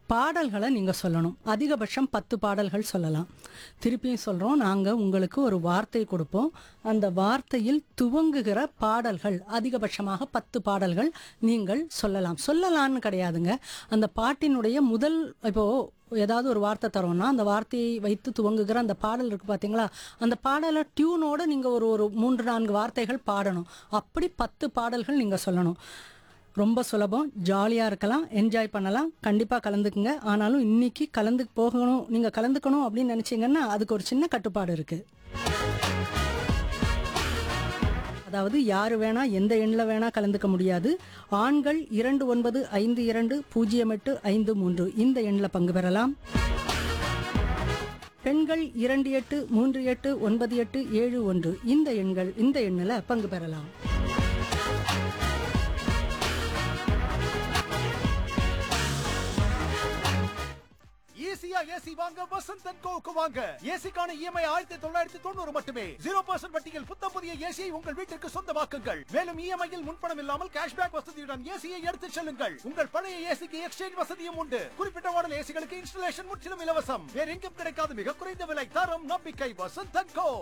பாடல்களை நீங்கள் சொல்லணும் அதிகபட்சம் பத்து பாடல்கள் சொல்லலாம் திருப்பியும் சொல்கிறோம் நாங்கள் உங்களுக்கு ஒரு வார்த்தை கொடுப்போம் அந்த வார்த்தையில் துவங்குகிற பாடல்கள் அதிகபட்சமாக பத்து பாடல்கள் நீங்கள் சொல்லலாம் சொல்லலாம்னு கிடையாதுங்க அந்த பாட்டினுடைய முதல் இப்போது ஏதாவது ஒரு வார்த்தை தரோம்னா அந்த வார்த்தையை வைத்து துவங்குகிற அந்த பாடல் இருக்கு பார்த்தீங்களா அந்த பாடலை டியூனோட நீங்கள் ஒரு ஒரு மூன்று நான்கு வார்த்தைகள் பாடணும் அப்படி பத்து பாடல்கள் நீங்கள் சொல்லணும் ரொம்ப சுலபம் ஜாலியாக இருக்கலாம் என்ஜாய் பண்ணலாம் கண்டிப்பாக கலந்துக்குங்க ஆனாலும் இன்னைக்கு கலந்து போகணும் நீங்கள் கலந்துக்கணும் அப்படின்னு நினச்சிங்கன்னா அதுக்கு ஒரு சின்ன கட்டுப்பாடு இருக்குது அதாவது யார் வேணா எந்த எண்ணில் வேணா கலந்துக்க முடியாது ஆண்கள் இரண்டு ஒன்பது ஐந்து இரண்டு பூஜ்ஜியம் எட்டு ஐந்து மூன்று இந்த எண்ணில் பங்கு பெறலாம் பெண்கள் இரண்டு எட்டு மூன்று எட்டு ஒன்பது எட்டு ஏழு ஒன்று இந்த எண்கள் இந்த எண்ணில் பங்கு பெறலாம் ஈஸியா ஏசி வாங்க வசந்த் அண்ட் கோவுக்கு வாங்க ஏசிக்கான இஎம்ஐ ஆயிரத்தி தொள்ளாயிரத்தி தொண்ணூறு மட்டுமே ஜீரோ பர்சன்ட் வட்டியில் புத்தம் புதிய ஏசியை உங்கள் வீட்டிற்கு சொந்தமாக்குங்கள் மேலும் இஎம்ஐயில் முன்பணம் இல்லாமல் கேஷ்பேக் வசதியுடன் ஏசியை எடுத்துச் செல்லுங்கள் உங்கள் பழைய ஏசிக்கு எக்ஸ்சேஞ்ச் வசதியும் உண்டு குறிப்பிட்ட மாடல் ஏசிகளுக்கு இன்ஸ்டலேஷன் முற்றிலும் இலவசம் வேற எங்கும் கிடைக்காத மிக குறைந்த விலை தரம் நம்பிக்கை வசந்த் அண்ட் கோ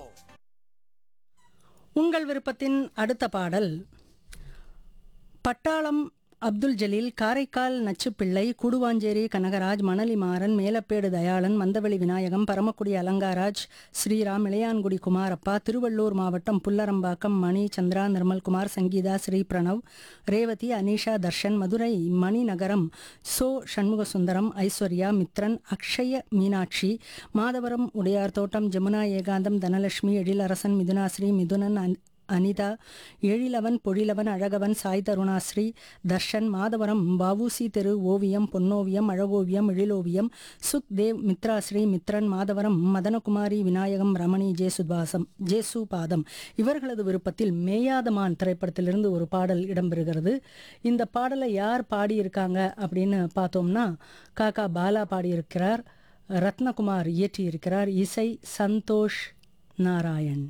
உங்கள் விருப்பத்தின் அடுத்த பாடல் பட்டாளம் அப்துல் ஜலீல் காரைக்கால் நச்சுப்பிள்ளை குடுவாஞ்சேரி கனகராஜ் மணலி மாறன் மேலப்பேடு தயாளன் மந்தவெளி விநாயகம் பரமக்குடி அலங்காராஜ் ஸ்ரீராம் இளையான்குடி குமாரப்பா திருவள்ளூர் மாவட்டம் புல்லரம்பாக்கம் மணி சந்திரா நிர்மல்குமார் சங்கீதா ஸ்ரீ பிரணவ் ரேவதி அனிஷா தர்ஷன் மதுரை மணிநகரம் சோ சண்முகசுந்தரம் ஐஸ்வர்யா மித்ரன் அக்ஷய மீனாட்சி மாதவரம் உடையார் தோட்டம் ஜமுனா ஏகாந்தம் தனலட்சுமி எழிலரசன் மிதுனாஸ்ரீ மிதுனன் அன்- அனிதா எழிலவன் பொழிலவன் அழகவன் சாய் தருணாஸ்ரீ தர்ஷன் மாதவரம் வவுசி தெரு ஓவியம் பொன்னோவியம் அழகோவியம் எழிலோவியம் சுக்தேவ் மித்ராஸ்ரீ மித்ரன் மாதவரம் மதனகுமாரி விநாயகம் ரமணி ஜேசுபாசம் ஜேசுபாதம் இவர்களது விருப்பத்தில் மேயாதமான் திரைப்படத்திலிருந்து ஒரு பாடல் இடம்பெறுகிறது இந்த பாடலை யார் பாடியிருக்காங்க அப்படின்னு பார்த்தோம்னா காக்கா பாலா பாடியிருக்கிறார் ரத்னகுமார் இயற்றியிருக்கிறார் இசை சந்தோஷ் நாராயண்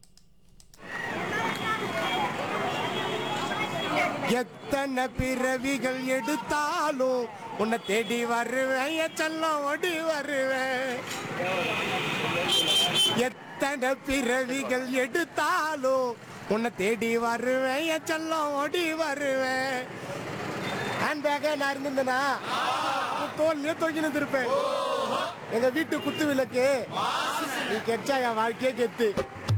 எத்தனை பிறவிகள் எடுத்தாலும் உன்னை தேடி வருவேன் என் செல்லம் ஓடி வருவேன் எத்தனை பிறவிகள் எடுத்தாலும் உன்னை தேடி வருவேன் என் செல்லம் ஓடி வருவேன் ஹேண்ட் பேக்கே நான் இருந்திருந்தேனா தோல்லையே தொங்கினு இருப்பேன் எங்க வீட்டு குத்து விளக்கு நீ கெச்சா என் வாழ்க்கையே கெத்து